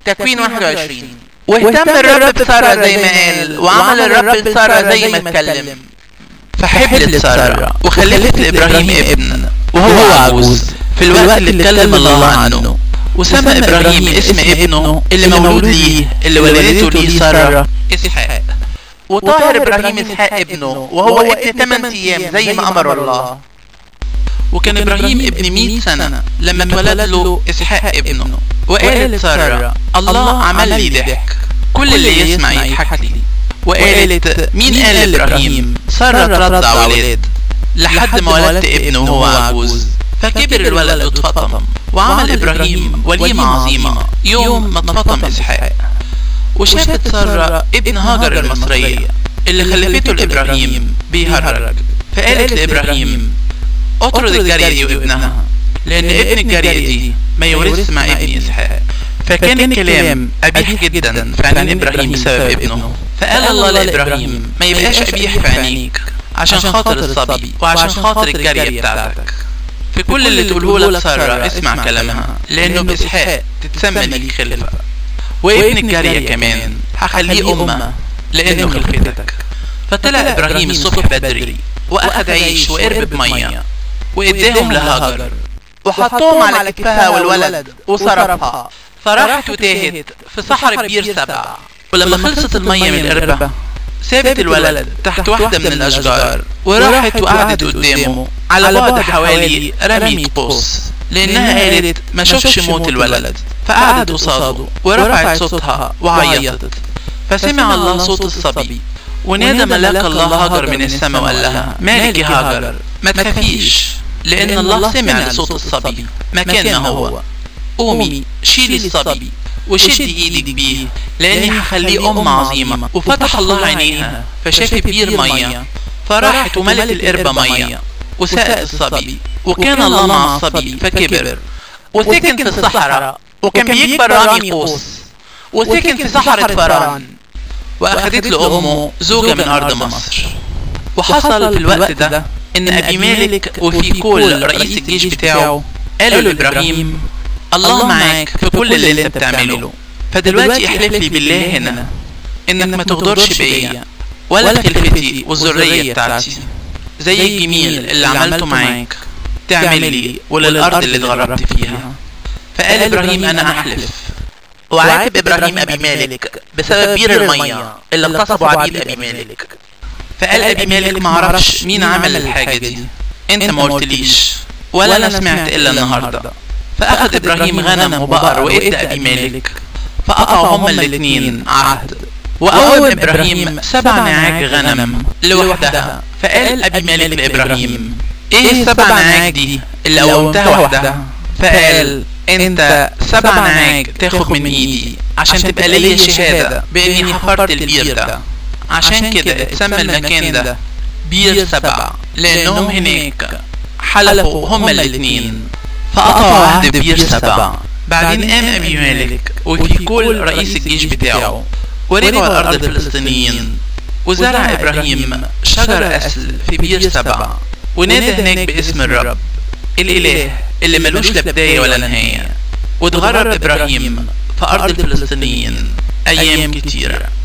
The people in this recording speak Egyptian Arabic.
تكوين 21 واهتم الرب بسارة زي ما قال وعمل الرب لسارة زي ما اتكلم فحبلت سارة وخلفت لإبراهيم ابن وهو عجوز في الوقت اللي اتكلم الله عنه وسمى إبراهيم اسم ابنه اللي مولود ليه اللي ولدته ليه سارة إسحاق وطاهر إبراهيم إسحاق ابنه وهو ابن 8 أيام زي ما أمر الله وكان إبراهيم ابن 100 سنة لما اتولد له إسحاق ابنه وقالت سارة الله عمل لي ضحك كل اللي يسمع يضحك لي وقالت مين قال إبراهيم سارة ترضع ولاد لحد ما ولدت ابنه وهو عجوز فكبر الولد واتفطم وعمل إبراهيم وليمة عظيمة يوم ما اتفطم إسحاق وشافت سارة ابن هاجر المصرية اللي خلفته لإبراهيم بيهرج فقالت لإبراهيم اطرد الجارية دي وابنها لأن ابن الجارية دي ما يورث مع ابن إسحاق فكان الكلام قبيح جدا في عينين إبراهيم بسبب ابنه فقال الله لإبراهيم ما يبقاش قبيح في عينيك عشان خاطر الصبي وعشان خاطر الجارية بتاعتك في كل اللي تقوله لك سارة اسمع كلامها لأنه بإسحاق تتسمى ليك خلفة وابن الجارية كمان هخليه أمة لأنه خلفتك فطلع إبراهيم الصبح بدري وأخذ عيش وقرب مية وإداهم لهاجر وحطهم على كتفها والولد وصرفها فراحت وتاهت في صحر بير سبع ولما خلصت المية من القربة سابت الولد تحت واحدة من الأشجار وراحت وقعدت قدامه على بعد حوالي رمية قوس لأنها قالت ما شوفش موت الولد فقعدت قصاده ورفعت صوتها وعيطت فسمع الله صوت الصبي ونادى ملاك الله هاجر من السماء وقال لها مالك يا هاجر ما تخافيش لأن الله سمع لصوت الصبي مكان ما هو قومي شيلي الصبي وشدي ايدك بيه لاني هخليه ام عظيمة وفتح الله عينيها فشافت بير مية فراحت وملت القربة مية وسقت الصبي وكان الله مع الصبي فكبر وسكن في الصحراء وكان بيكبر رامي قوس وسكن في صحراء فران واخدت له امه زوجة من ارض مصر وحصل في الوقت ده ان ابي مالك وفي كل رئيس الجيش بتاعه قالوا لابراهيم الله معاك في كل اللي انت بتعمله فدلوقتي احلف لي بالله هنا انك ما تغدرش بيا ولا خلفتي والذرية بتاعتي زي الجميل اللي عملته معاك تعمل لي وللأرض اللي اتغربت فيها فقال إبراهيم أنا أحلف وعاتب إبراهيم أبي مالك بسبب بير المية اللي اغتصبوا عبيد أبي مالك فقال أبي مالك معرفش مين عمل الحاجة دي أنت ما قلتليش ولا أنا سمعت إلا النهاردة فأخذ إبراهيم غنم وبقر وإدى أبي مالك فقطعوا هما الاتنين عهد وقوم إبراهيم سبع نعاج غنم لوحدها فقال أبي مالك لإبراهيم إيه السبع نعاج دي اللي قومتها وحدها فقال انت سبع نعاج تاخد من ايدي عشان تبقى ليا شهادة باني حفرت البير ده عشان كده اتسمى المكان ده بير سبع لانهم هناك حلفوا هما الاتنين فقطعوا عهد بير سبع بعدين قام ابي مالك وفي كل رئيس الجيش بتاعه ورجعوا الارض الفلسطينيين وزرع ابراهيم شجر اسل في بير سبع ونادى هناك باسم الرب الاله اللي ملوش لا بداية ولا نهاية واتغرب ابراهيم في ارض الفلسطينيين ايام كتيرة